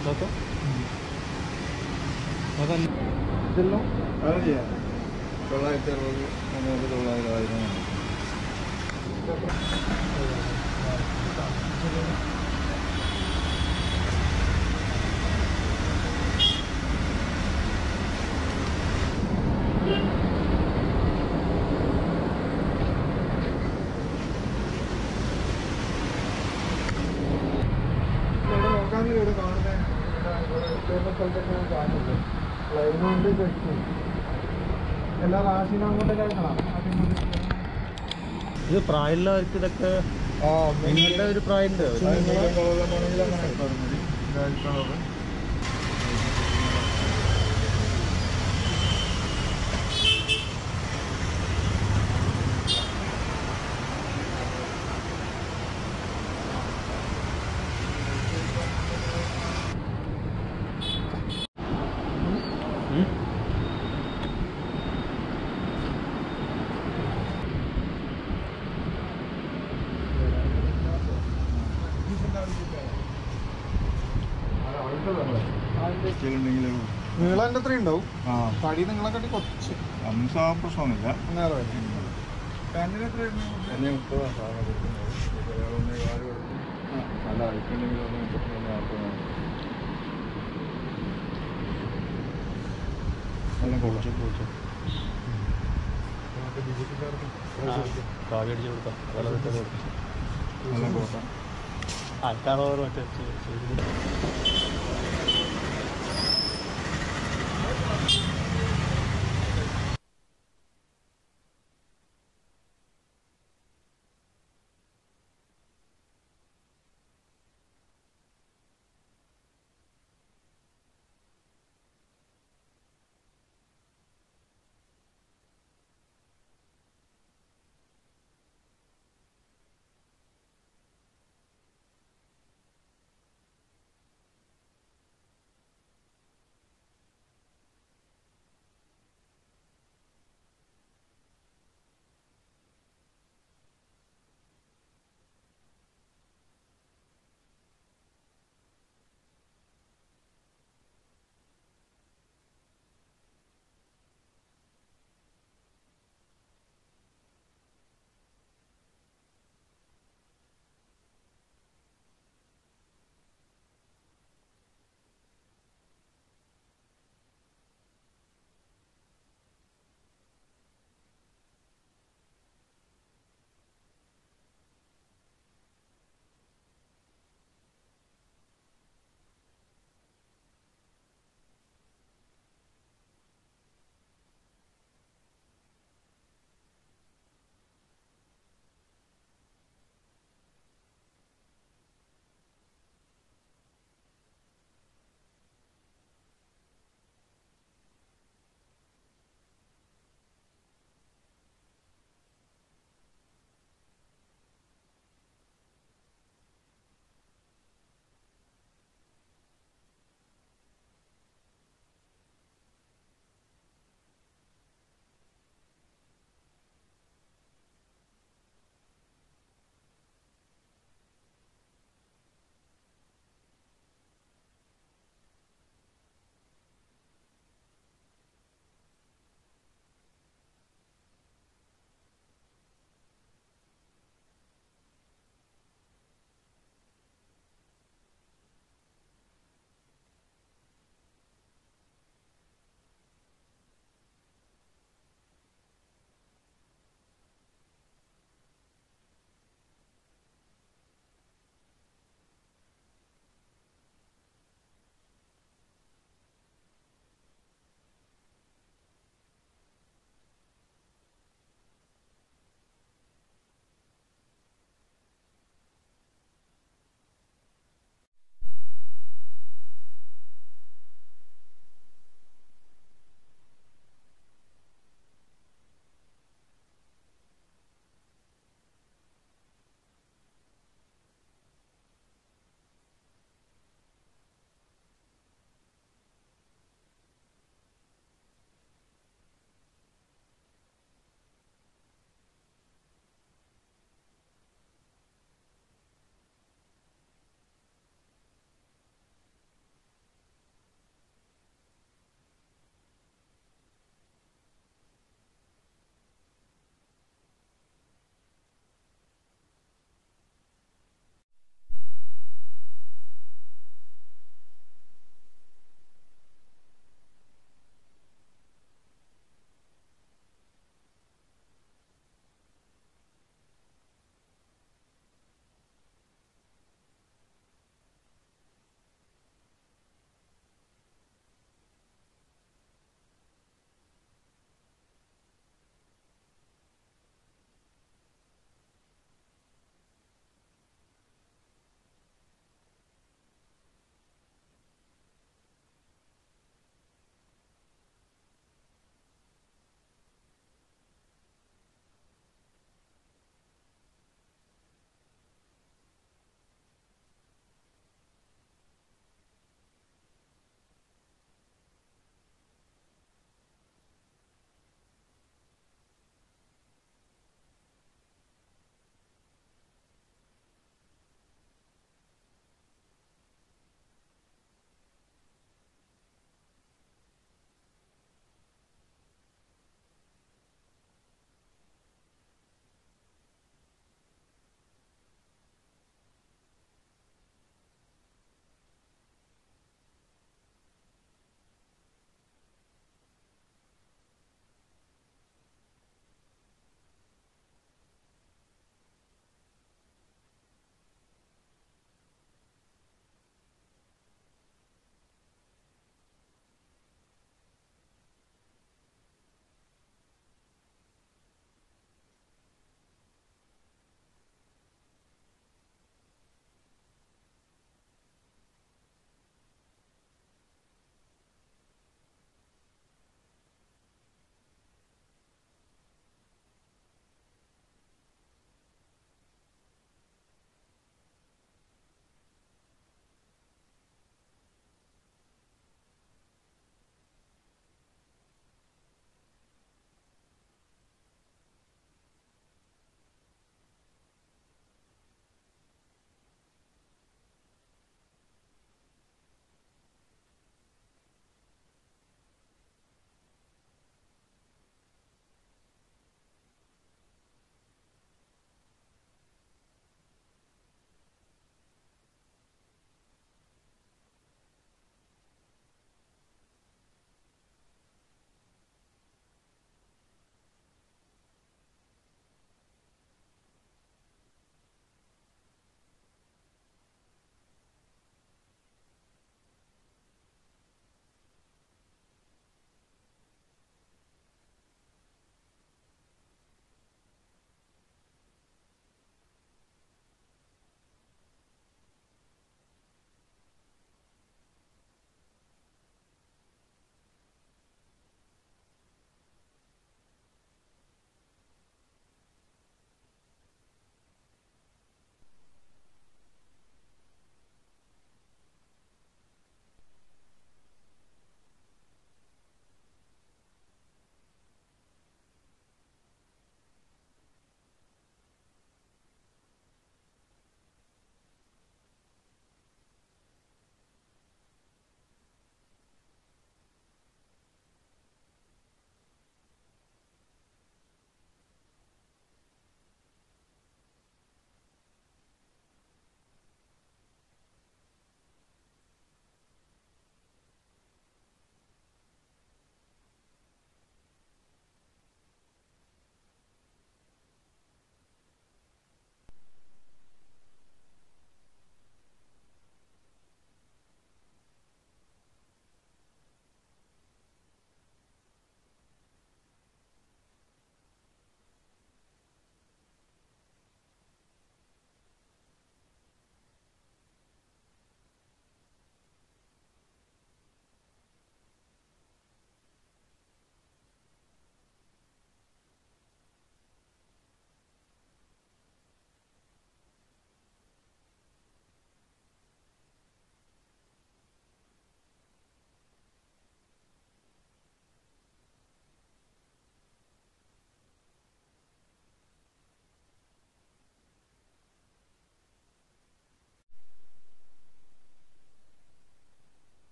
നോക്കാം നോക്കാം ഇതെല്ലാം അതെ തൊള്ളായിരത്തി അറുപത് മുന്നൂറ് തൊള്ളായിരം ആയിരം ഇവിടെ നോക്കാമെങ്കിൽ ഇവിടെ കാണുന്നത് ഇവിടെ സ്ഥലത്തൊക്കെ കാണുന്നുണ്ട് ലൈനുണ്ട് ചെക്കും എല്ലാ റാശിനും അങ്ങോട്ടൊക്കെ കാണാം ആദ്യം മുതൽ ഇത് പ്രായമുള്ളവർക്ക് ഇതൊക്കെ ആ നിങ്ങളുടെ ഒരു പ്രായമുണ്ട് കളറിലാണെങ്കിൽ അങ്ങനെ എടുത്താൽ മതി ലൈറ്റ് കളറ് ഉണ്ടെങ്കിലും നീളം എൻ്റെ അത്രയും ഉണ്ടാവും ആ തടി നിങ്ങളെക്കാട്ടി കുറച്ച് നമുക്ക് ആ പ്രശ്നമൊന്നുമില്ല നേരെ വരും പാൻറ്റിന് എത്രയായിരുന്നു എന്നെ മുപ്പതാണ് സാധനം കൊടുക്കുന്നത് ഒന്നേ കാല് കൊടുക്കും നല്ല അഴിക്കുണ്ടെങ്കിൽ ഒന്ന് മുപ്പത്തിമൂന്ന് നാൽപ്പതാണ് എല്ലാം കൊടുക്കും കാവ്യ അടിച്ച് കൊടുക്കാം വെള്ളം ഇട്ടത് കൊടുക്കാം എല്ലാം കൊടുക്കാം ആൾക്കാരോ മറ്റേ ചെയ്ത് ചെയ്ത്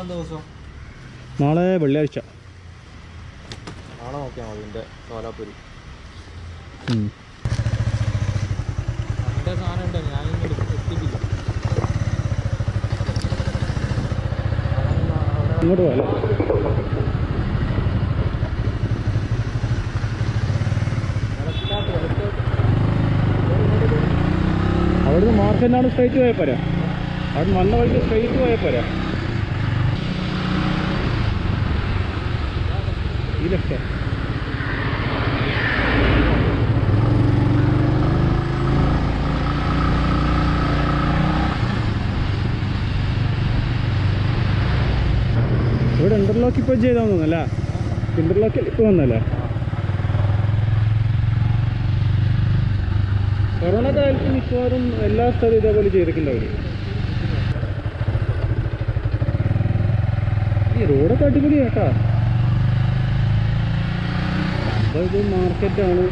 എന്താ ദിവസം നാളെ വെള്ളിയാഴ്ച നാളെ നോക്കിയാൽ മതി എൻ്റെ സോലാപ്പൂരി ഉം. എൻ്റെ സാധനം ഉണ്ട് ഞാൻ ഇങ്ങോട്ട് എത്തിക്കില്ല ഇങ്ങോട്ട് പോകാം അവിടുന്ന് മാർക്കറ്റിനാണ് സ്ട്രൈറ്റ് പോയാൽ പോരാ അവിടെ നല്ല വഴിക്ക് സ്ട്രൈറ്റ് പോയാൽ പോരാ ഇതൊക്കെ ഇവിടെ ഇന്റർലോക്ക് ഇപ്പോൾ ചെയ്താൽ തോന്നല്ല ഇന്റർലോക്ക് ഇപ്പോൾ വന്നല്ലേ കൊറോണ കാലത്ത് മിക്കവാറും എല്ലാ സ്ഥലവും ഇതേപോലെ ചെയ്തിട്ടുണ്ട് അവർ ഈ റോഡൊക്കെ അടിപൊളി കേട്ടാ അപ്പോൾ ഇത് മാർക്കറ്റാണ്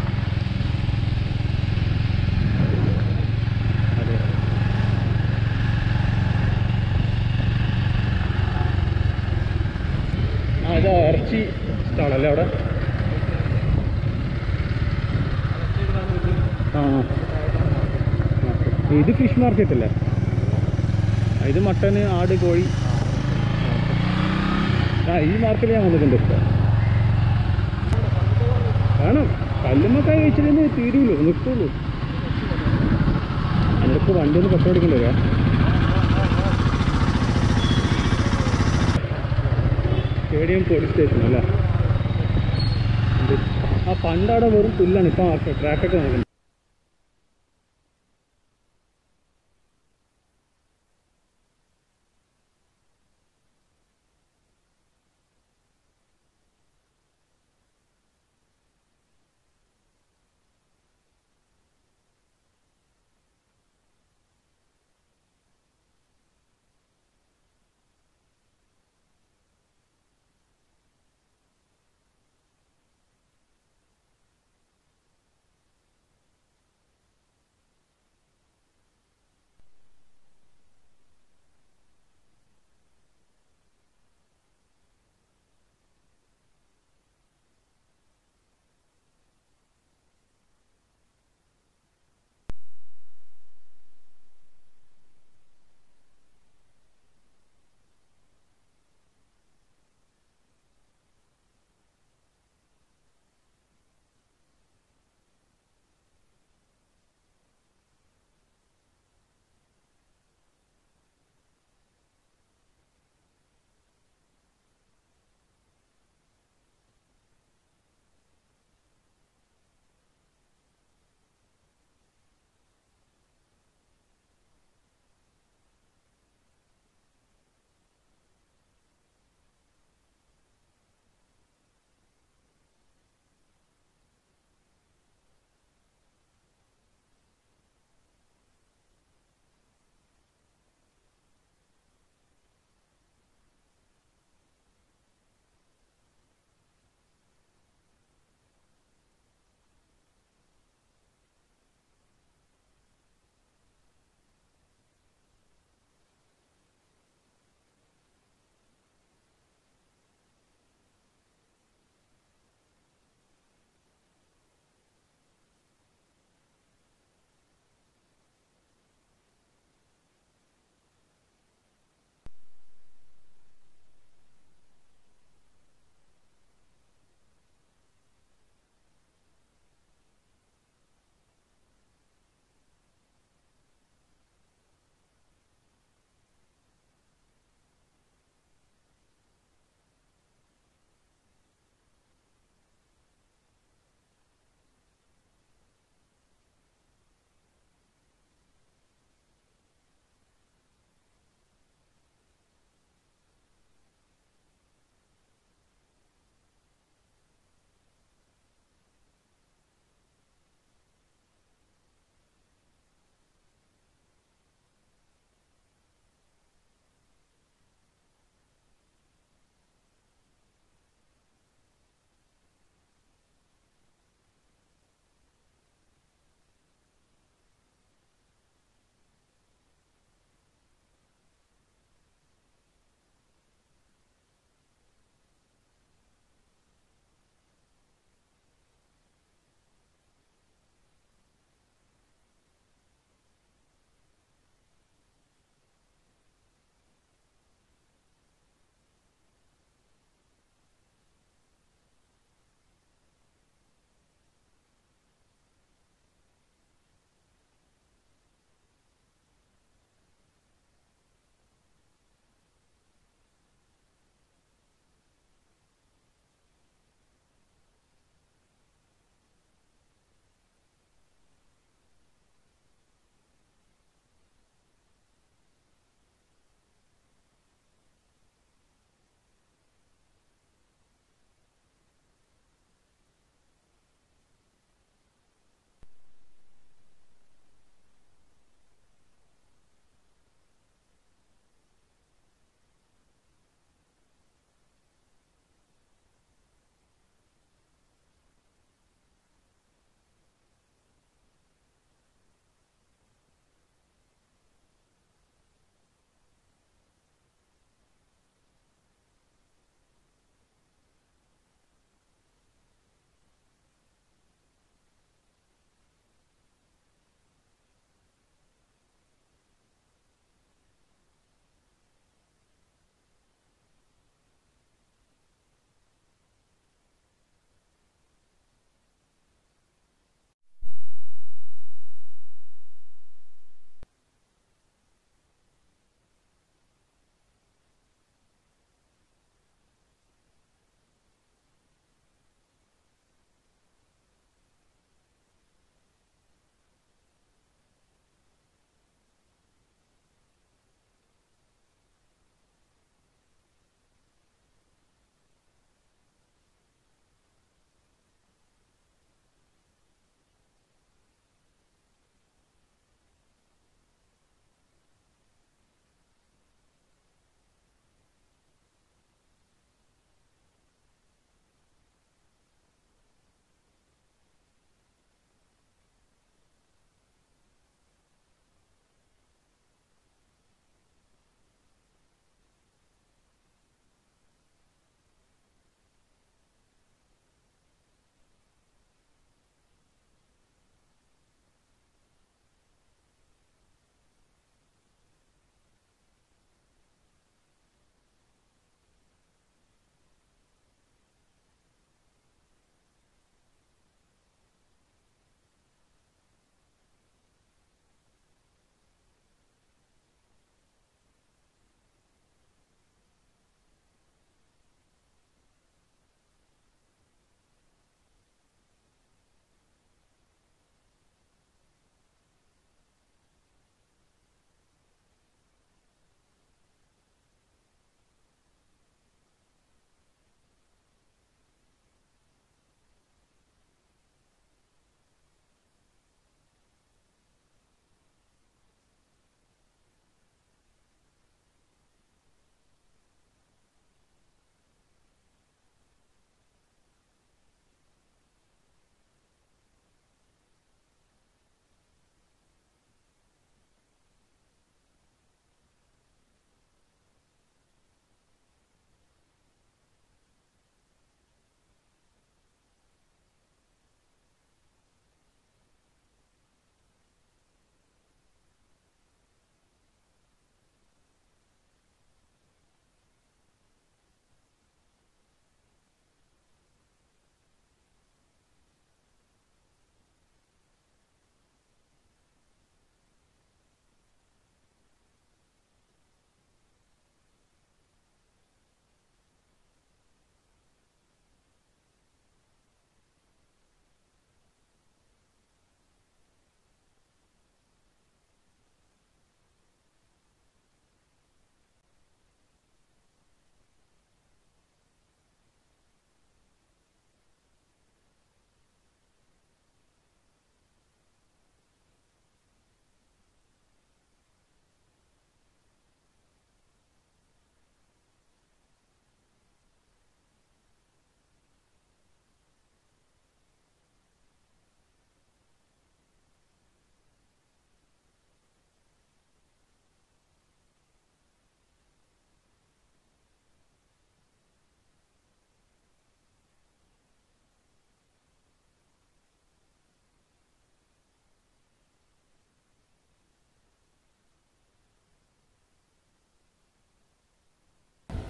അതെ ആ ഇത് ഇറച്ചി സ്റ്റാളല്ലേ അവിടെ ആ ആ. ഇത് ഫിഷ് മാർക്കറ്റ് അല്ലേ ആ, ഇത് മട്ടന് ആട് കോഴി ആ ഈ മാർക്കറ്റിൽ ഞാൻ വന്നിട്ടുണ്ട് ഇപ്പോൾ വേണം കല്ലുമ്മക്കായി കഴിച്ചിരുന്ന് തീരുള്ളൂ നിൽക്കുള്ളൂ അതിനൊക്കെ വണ്ടി ഒന്ന് പെട്രോൾ അടിക്കേണ്ടി വരാം സ്റ്റേഡിയം പോലീസ് സ്റ്റേഷൻ അല്ലേ ഇത് ആ പണ്ടവിടെ വെറും പുല്ലാണ് ഇപ്പം ട്രാഫിക് നടക്കുന്നത്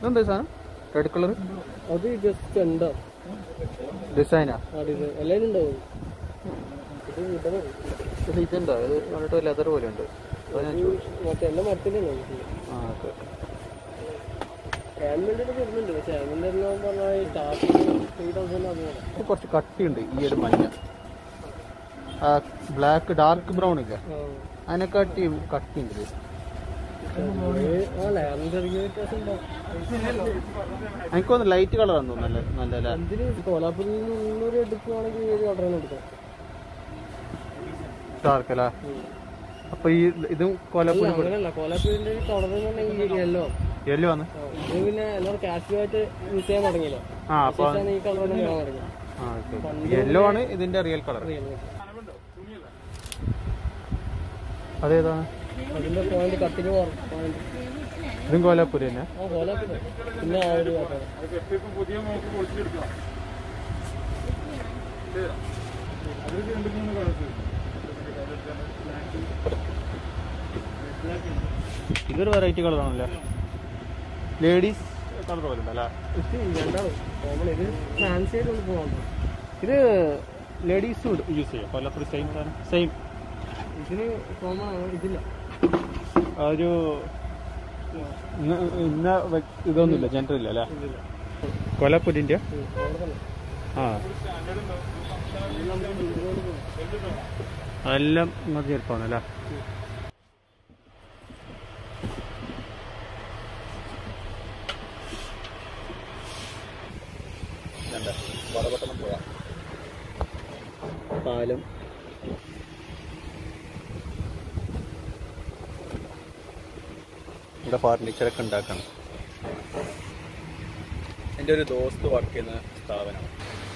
ഇതെന്താ സാധനം റെഡ് കളർ അത് ജസ്റ്റ് എന്താ ഡിസൈനാ എല്ലാവരും ഉണ്ടാവും ഇത് ഇതുണ്ടോ ഇത് കണ്ടിട്ട് ലെതർ പോലെ ഉണ്ട് അതാ ഞാൻ ചോദിച്ചത് മറ്റേ എല്ലാം മരത്തിലാണ് ആ ഓക്കെ ആൻമെന്റിന്റെ വരുന്നുണ്ട് പക്ഷെ ആൻമെന്റ് എല്ലാം പറഞ്ഞാൽ സ്റ്റാർട്ടിങ് ത്രീ തൗസൻഡ് അതുപോലെ ഇത് കുറച്ച് കട്ടിയുണ്ട് ഈ ഒരു മഞ്ഞ ആ ബ്ലാക്ക് ഡാർക്ക് ബ്രൗൺ ഇല്ല അതിനെക്കാട്ടി കട്ടിയുണ്ട് ഇത് ആ ലാൻഡർ വ്യത്യാസം ഉണ്ടാവും എനിക്കൊന്ന് ലൈറ്റ് കളറാന്ന് തോന്നുന്നു നല്ല നല്ല അല്ലേ എന്തിന് കോലാപ്പൂരിൽ നിന്ന് മുന്നൂറ് എടുക്കുകയാണെങ്കിൽ ഏത് കളറാണ് എടുക്കാം ഡാർക്ക് അല്ലേ അപ്പൊ ഈ ഇതും കോലാപ്പൂരി അങ്ങനെയല്ല കോലാപ്പൂരിന്റെ കളർ എന്ന് പറഞ്ഞാൽ യെല്ലോ യെല്ലോ ആണ് ഇത് പിന്നെ എല്ലാവരും കാഷ്വൽ ആയിട്ട് യൂസ് ചെയ്യാൻ തുടങ്ങിയല്ലോ ആ അപ്പൊ ശേഷമാണ് ഈ കളർ തന്നെ കാണാൻ തുടങ്ങി ആ യെല്ലോ ആണ് ഇതിന്റെ റിയൽ കളർ അതേതാണ് അതിന്റെ പോയിന്റ് കട്ടിന് പോയിന്റ് ഇതും കോലാപ്പൂരി തന്നെ ആ കോലാപ്പൂര് പിന്നെ ആ ഒരു കളർ ഇപ്പം പുതിയ മോക്ക് പൊളിച്ചെടുക്കാം അത് രണ്ട് മൂന്ന് കളേഴ്സ് ഇതൊരു വെറൈറ്റി കളറാണല്ലേ ലേഡീസ് കളർ പോലെ ഉണ്ടല്ലേ ഇത് രണ്ടാണ് കോമൺ ഇത് ഫാൻസി ആയിട്ട് പോകാൻ ഇത് ലേഡീസ് യൂസ് ചെയ്യും കൊല്ലപ്പുറം സെയിം സാധനം സെയിം ഇതിന് കോമൺ ആണ് ഇതില്ല ഒരു ഇന്ന ഇന്ന വ്യ- ഇതൊന്നുമില്ല ജനറൽ ഇല്ല അല്ലേ ഇതില്ല കൊലപ്പുരിൻ്റെ ഉം, അവിടെ തന്നെ ആ ഇത് നമുക്ക് ഇതുപോലെ പോകാം. അതെല്ലാം ഇങ്ങോട്ട് ചെറുപ്പമാണ് അല്ലേ പാലം ഇവിടെ ഫർണിച്ചറൊക്കെ ഉണ്ടാക്കണം എൻ്റെ ഒരു ദോസ്ത് വർക്ക് ചെയ്യുന്ന സ്ഥാപനം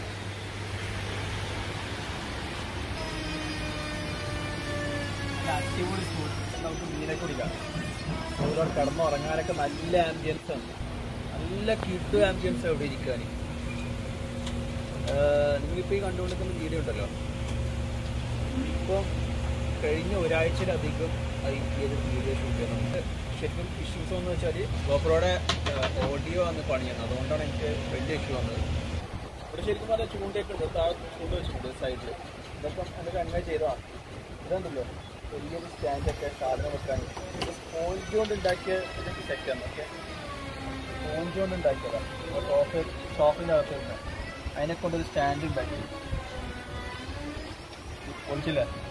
അടിപൊളി സ്പോട്ട് നമുക്ക് മീനെ കുടിക്കാം അതുകൊണ്ട് കിടന്നുറങ്ങാനൊക്കെ നല്ല ആംബിയൻസ് ആണ് നല്ല കിട്ടു ആംബിയൻസ് അവിടെ ഇരിക്കാൻ നിങ്ങളിപ്പോൾ ഈ കണ്ടുകൊണ്ടിരിക്കുന്ന വീഡിയോ ഉണ്ടല്ലോ ഇപ്പം കഴിഞ്ഞ ഒരാഴ്ചയിലധികം ഈ ഒരു വീഡിയോ ഷൂട്ട് ചെയ്യുന്നുണ്ട് ശരിക്കും ഇഷ്യൂസ് എന്ന് വെച്ചാൽ ഗോപ്രോയുടെ ഓഡിയോ ആണ് പണിയുന്നത് അതുകൊണ്ടാണ് എനിക്ക് വലിയ ഇഷ്യൂ വന്നത് ഇവിടെ ശരിക്കും പറഞ്ഞാൽ ചൂണ്ടയൊക്കെ ഉണ്ട് താഴെ ചൂണ്ട വെച്ചിട്ടുണ്ട് സൈഡിൽ ഇതൊക്കെ എൻ്റെ കണ്ണേ ചെയ്തതാണ് ഇതുണ്ടല്ലോ വലിയൊരു സ്റ്റാൻഡൊക്കെ സാധനം വെക്കാൻ ഇത് സ്പോഞ്ച് കൊണ്ട് ഉണ്ടാക്കിയ ഇതൊക്കെ സെറ്റാണ് ഓക്കെ സ്പോഞ്ച് കൊണ്ട് ഉണ്ടാക്കിയതാണ് സോഫ സോഫിൻ്റെ അകത്ത് വരുന്നത് അതിനെ കൊണ്ടൊരു സ്റ്റാൻഡ് ഉണ്ടാക്കി പൊളിച്ചില്ലേ